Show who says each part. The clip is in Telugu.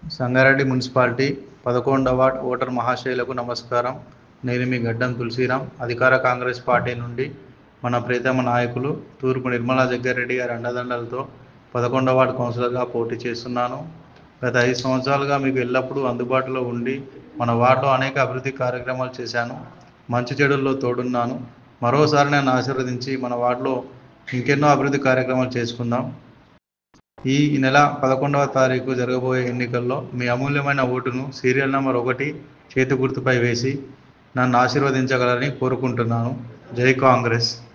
Speaker 1: సంగారెడ్డి మున్సిపాలిటీ పదకొండవ వార్డ్ ఓటర్ మహాశయులకు నమస్కారం నేను మీ గడ్డం తులసిరాం అధికార కాంగ్రెస్ పార్టీ నుండి మన ప్రియతమ నాయకులు తూర్పు నిర్మలా జగ్గారెడ్డి గారి అండదండలతో పదకొండవ వార్డు కౌన్సిలర్గా పోటీ చేస్తున్నాను గత ఐదు సంవత్సరాలుగా మీకు ఎల్లప్పుడూ అందుబాటులో ఉండి మన వార్డులో అనేక అభివృద్ధి కార్యక్రమాలు చేశాను మంచి చెడుల్లో తోడున్నాను మరోసారి నన్ను ఆశీర్వదించి మన వార్డులో ఇంకెన్నో అభివృద్ధి కార్యక్రమాలు చేసుకుందాం ఈ నెల పదకొండవ తారీఖు జరగబోయే ఎన్నికల్లో మీ అమూల్యమైన ఓటును సీరియల్ నెంబర్ ఒకటి చేతి గుర్తుపై వేసి నన్ను ఆశీర్వదించగలరని కోరుకుంటున్నాను జై కాంగ్రెస్